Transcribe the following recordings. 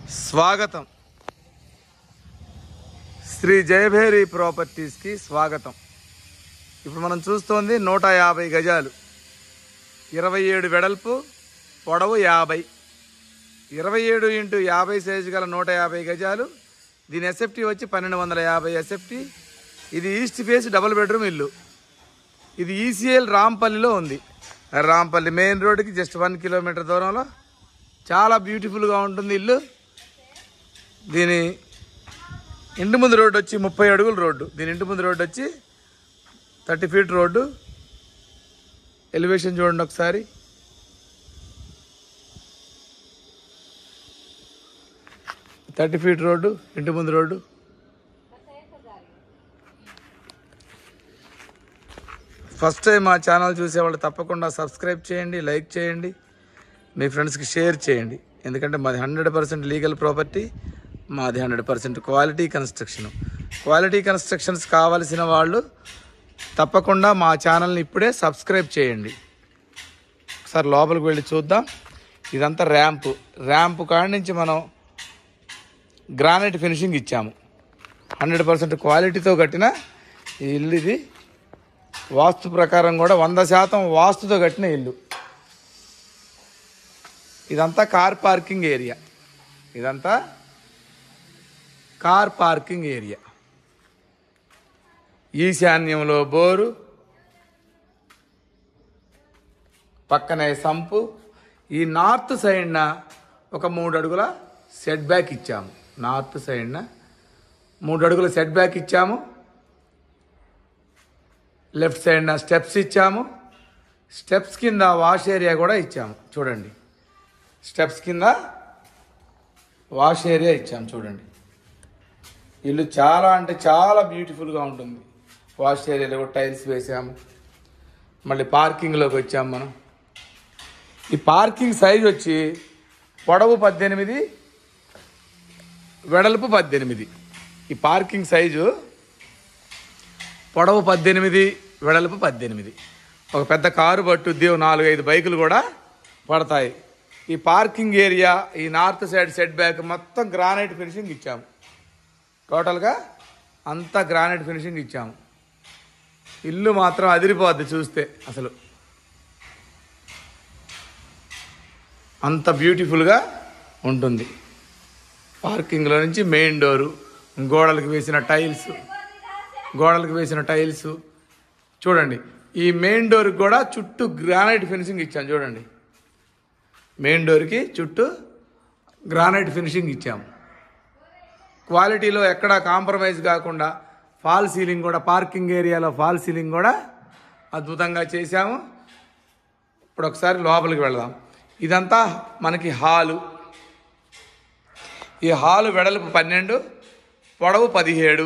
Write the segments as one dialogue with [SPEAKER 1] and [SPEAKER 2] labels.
[SPEAKER 1] స్వాగతం శ్రీ జయభేరి ప్రాపర్టీస్కి స్వాగతం ఇప్పుడు మనం చూస్తోంది నూట యాభై గజాలు ఇరవై ఏడు వెడల్పు పొడవు యాభై ఇరవై ఏడు ఇంటూ యాభై సైజు గల నూట యాభై గజాలు దీని ఎస్ఎఫ్టీ వచ్చి పన్నెండు వందల యాభై ఎస్ఎఫ్టీ ఇది ఈస్ట్ ఫేస్ డబుల్ బెడ్రూమ్ ఇల్లు ఇది ఈసీఎల్ రాంపల్లిలో ఉంది రాంపల్లి మెయిన్ రోడ్డుకి జస్ట్ వన్ కిలోమీటర్ దూరంలో చాలా బ్యూటిఫుల్గా ఉంటుంది ఇల్లు దీని ఇంటి ముందు రోడ్డు వచ్చి ముప్పై అడుగుల రోడ్డు దీని ఇంటి ముందు రోడ్డు వచ్చి థర్టీ ఫీట్ రోడ్డు ఎలివేషన్ చూడండి ఒకసారి థర్టీ ఫీట్ రోడ్డు ఇంటి ముందు రోడ్డు ఫస్ట్ టైం మా ఛానల్ చూసేవాళ్ళు తప్పకుండా సబ్స్క్రైబ్ చేయండి లైక్ చేయండి మీ ఫ్రెండ్స్కి షేర్ చేయండి ఎందుకంటే మాది హండ్రెడ్ పర్సెంట్ లీగల్ ప్రాపర్టీ మాది hundred percent quality construction quality constructions కావాల్సిన వాళ్ళు తప్పకుండా మా ఛానల్ని ఇప్పుడే సబ్స్క్రైబ్ చేయండి ఒకసారి లోపలికి వెళ్ళి చూద్దాం ఇదంతా ర్యాంపు ర్యాంపు కాడి నుంచి మనం గ్రానైట్ ఫినిషింగ్ ఇచ్చాము హండ్రెడ్ పర్సెంట్ క్వాలిటీతో కట్టిన ఈ ఇల్లు ఇది వాస్తు ప్రకారం కూడా వంద శాతం వాస్తుతో కట్టిన ఇల్లు ఇదంతా కార్ పార్కింగ్ ఏరియా ఇదంతా కార్ పార్కింగ్ ఏరియా ఈశాన్యంలో బోరు పక్కనే సంపు ఈ నార్త్ సైడ్న ఒక మూడు అడుగుల సెట్ బ్యాక్ ఇచ్చాము నార్త్ సైడ్న మూడు అడుగుల సెట్ బ్యాక్ ఇచ్చాము లెఫ్ట్ సైడ్న స్టెప్స్ ఇచ్చాము స్టెప్స్ కింద వాష్ ఏరియా కూడా ఇచ్చాము చూడండి స్టెప్స్ కింద వాష్ ఏరియా ఇచ్చాము చూడండి ఇల్లు చాలా అంటే చాలా బ్యూటిఫుల్గా ఉంటుంది వాష్ ఏరియాలో కూడా టైల్స్ వేసాము మళ్ళీ పార్కింగ్లోకి వచ్చాము మనం ఈ పార్కింగ్ సైజ్ వచ్చి పొడవు పద్దెనిమిది వెడల్పు పద్దెనిమిది ఈ పార్కింగ్ సైజు పొడవు పద్దెనిమిది వెడల్పు పద్దెనిమిది ఒక పెద్ద కారు పట్టుద్ది ఓ నాలుగైదు బైకులు కూడా పడతాయి ఈ పార్కింగ్ ఏరియా ఈ నార్త్ సైడ్ సెట్ బ్యాక్ మొత్తం గ్రానైట్ ఫినిషింగ్ ఇచ్చాము టోటల్గా అంతా గ్రానైట్ ఫినిషింగ్ ఇచ్చాము ఇల్లు మాత్రం అదిరిపోద్ది చూస్తే అసలు అంత బ్యూటిఫుల్గా ఉంటుంది పార్కింగ్లో నుంచి మెయిన్ డోరు గోడలకు వేసిన టైల్స్ గోడలకు వేసిన టైల్స్ చూడండి ఈ మెయిన్ డోర్కి కూడా చుట్టూ గ్రానైట్ ఫినిషింగ్ ఇచ్చాం చూడండి మెయిన్ డోర్కి చుట్టూ గ్రానైట్ ఫినిషింగ్ ఇచ్చాము క్వాలిటీలో ఎక్కడా కాంప్రమైజ్ కాకుండా ఫాల్ సీలింగ్ కూడా పార్కింగ్ ఏరియాలో ఫాల్ సీలింగ్ కూడా అద్భుతంగా చేశాము ఇప్పుడు ఒకసారి లోపలికి వెళదాం ఇదంతా మనకి హాలు ఈ హాలు వెడల్పు పన్నెండు పొడవు పదిహేడు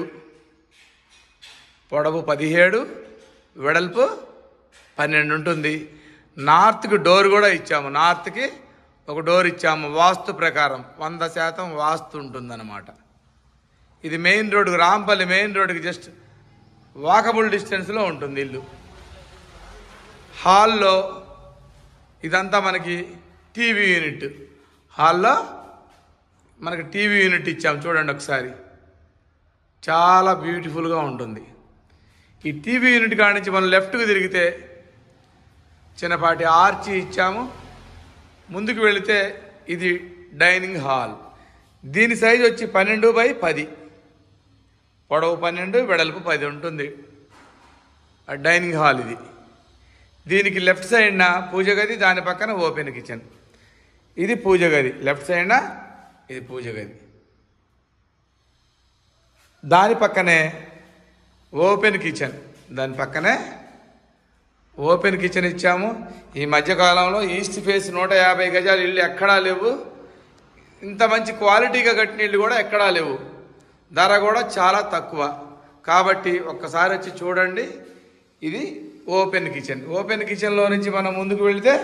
[SPEAKER 1] పొడవు పదిహేడు వెడల్పు పన్నెండు ఉంటుంది నార్త్కి డోర్ కూడా ఇచ్చాము నార్త్కి ఒక డోర్ ఇచ్చాము వాస్తు ప్రకారం వంద శాతం వాస్తు ఉంటుందన్నమాట ఇది మెయిన్ రోడ్డు రాంపల్లి మెయిన్ రోడ్డుకి జస్ట్ వాకబుల్ డిస్టెన్స్లో ఉంటుంది ఇల్లు హాల్లో ఇదంతా మనకి టీవీ యూనిట్ హాల్లో మనకి టీవీ యూనిట్ ఇచ్చాము చూడండి ఒకసారి చాలా బ్యూటిఫుల్గా ఉంటుంది ఈ టీవీ యూనిట్ కాడి నుంచి మనం లెఫ్ట్కి తిరిగితే చిన్నపాటి ఆర్చి ఇచ్చాము ముందుకు వెళితే ఇది డైనింగ్ హాల్ దీని సైజ్ వచ్చి పన్నెండు బై పది పొడవు పన్నెండు వెడల్పు పది ఉంటుంది ఆ డైనింగ్ హాల్ ఇది దీనికి లెఫ్ట్ సైడ్న పూజ గది దాని పక్కన ఓపెన్ కిచెన్ ఇది పూజ గది లెఫ్ట్ సైడ్న ఇది పూజ గది దాని పక్కనే ఓపెన్ కిచెన్ దాని పక్కనే ఓపెన్ కిచెన్ ఇచ్చాము ఈ మధ్యకాలంలో ఈస్ట్ ఫేస్ నూట యాభై గజాలు ఇల్లు ఎక్కడా లేవు ఇంత మంచి క్వాలిటీగా కట్టిన ఇల్లు కూడా ఎక్కడా లేవు ధర కూడా చాలా తక్కువ కాబట్టి ఒక్కసారి వచ్చి చూడండి ఇది ఓపెన్ కిచెన్ ఓపెన్ కిచెన్లో నుంచి మనం ముందుకు వెళితే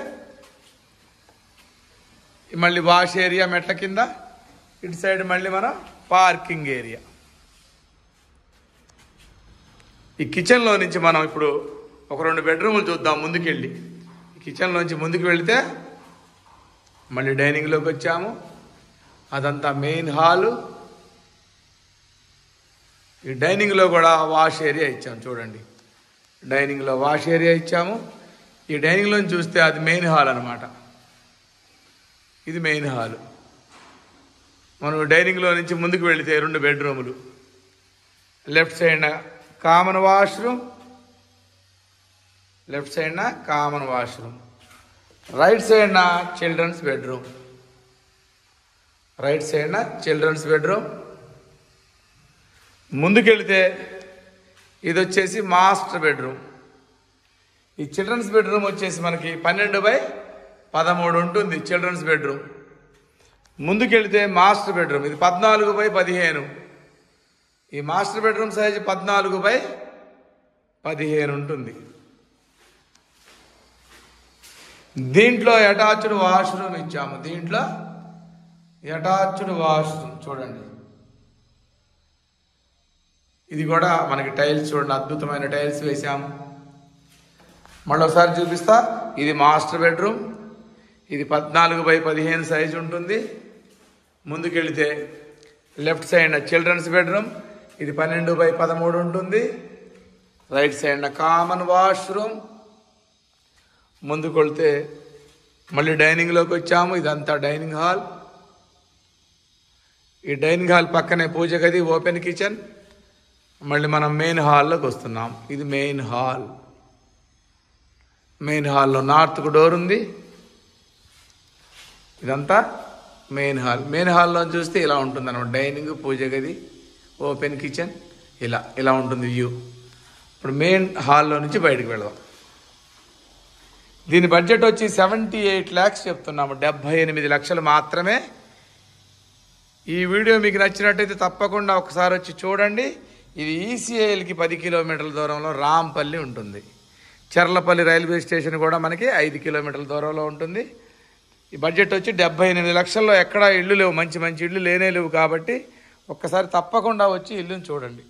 [SPEAKER 1] మళ్ళీ వాష్ ఏరియా మెట్ల కింద ఇటు సైడ్ మళ్ళీ మనం పార్కింగ్ ఏరియా ఈ కిచెన్లో నుంచి మనం ఇప్పుడు ఒక రెండు బెడ్రూములు చూద్దాం ముందుకెళ్ళి ఈ కిచెన్లోంచి ముందుకు వెళితే మళ్ళీ డైనింగ్లోకి వచ్చాము అదంతా మెయిన్ హాలు ఈ డైనింగ్లో కూడా వాష్ ఏరియా ఇచ్చాము చూడండి డైనింగ్లో వాష్ ఏరియా ఇచ్చాము ఈ డైనింగ్లో చూస్తే అది మెయిన్ హాల్ అనమాట ఇది మెయిన్ హాల్ మనం డైనింగ్లో నుంచి ముందుకు వెళితే రెండు బెడ్రూములు లెఫ్ట్ సైడ్న కామన్ వాష్రూమ్ లెఫ్ట్ సైడ్న కామన్ వాష్రూమ్ రైట్ సైడ్న చిల్డ్రన్స్ బెడ్రూమ్ రైట్ సైడ్న చిల్డ్రన్స్ బెడ్రూమ్ ముందుకెళ్తే ఇది వచ్చేసి మాస్టర్ బెడ్రూమ్ ఈ చిల్డ్రన్స్ బెడ్రూమ్ వచ్చేసి మనకి పన్నెండు బై పదమూడు ఉంటుంది చిల్డ్రన్స్ బెడ్రూమ్ ముందుకెళ్తే మాస్టర్ బెడ్రూమ్ ఇది పద్నాలుగు బై పదిహేను ఈ మాస్టర్ బెడ్రూమ్ సైజ్ పద్నాలుగు బై పదిహేను ఉంటుంది దీంట్లో అటాచ్డ్ వాష్రూమ్ ఇచ్చాము దీంట్లో అటాచ్డ్ వాష్రూమ్ చూడండి ఇది కూడా మనకి టైల్స్ చూడండి అద్భుతమైన టైల్స్ వేసాము మళ్ళీ ఒకసారి చూపిస్తా ఇది మాస్టర్ బెడ్రూమ్ ఇది పద్నాలుగు బై పదిహేను సైజు ఉంటుంది ముందుకెళితే లెఫ్ట్ సైడ్ చిల్డ్రన్స్ బెడ్రూమ్ ఇది పన్నెండు బై పదమూడు ఉంటుంది రైట్ సైడ్ కామన్ వాష్రూమ్ ముందుకు వెళ్తే మళ్ళీ డైనింగ్లోకి వచ్చాము ఇదంతా డైనింగ్ హాల్ ఈ డైనింగ్ హాల్ పక్కనే పూజ గది ఓపెన్ కిచెన్ మళ్ళీ మనం మెయిన్ హాల్లోకి వస్తున్నాం ఇది మెయిన్ హాల్ మెయిన్ హాల్లో నార్త్కు డోర్ ఉంది ఇదంతా మెయిన్ హాల్ మెయిన్ హాల్లో చూస్తే ఇలా ఉంటుంది అనమాట డైనింగ్ పూజ గది ఓపెన్ కిచెన్ ఇలా ఇలా ఉంటుంది వ్యూ ఇప్పుడు మెయిన్ హాల్లో నుంచి బయటకు వెళదాం దీని బడ్జెట్ వచ్చి సెవెంటీ ఎయిట్ ల్యాక్స్ చెప్తున్నాము డెబ్భై ఎనిమిది లక్షలు మాత్రమే ఈ వీడియో మీకు నచ్చినట్టయితే తప్పకుండా ఒకసారి వచ్చి చూడండి ఇది ఈసీఐఎల్కి పది కిలోమీటర్ల దూరంలో రాంపల్లి ఉంటుంది చెర్లపల్లి రైల్వే స్టేషన్ కూడా మనకి ఐదు కిలోమీటర్ల దూరంలో ఉంటుంది ఈ బడ్జెట్ వచ్చి డెబ్బై ఎనిమిది లక్షల్లో ఎక్కడా ఇల్లు లేవు మంచి మంచి ఇల్లు లేనే లేవు కాబట్టి ఒక్కసారి తప్పకుండా వచ్చి ఇల్లుని చూడండి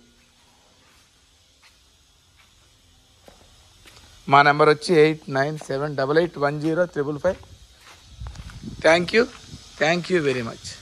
[SPEAKER 1] మా నెంబర్ వచ్చి eight nine seven double eight one zero triple five thank you thank you very much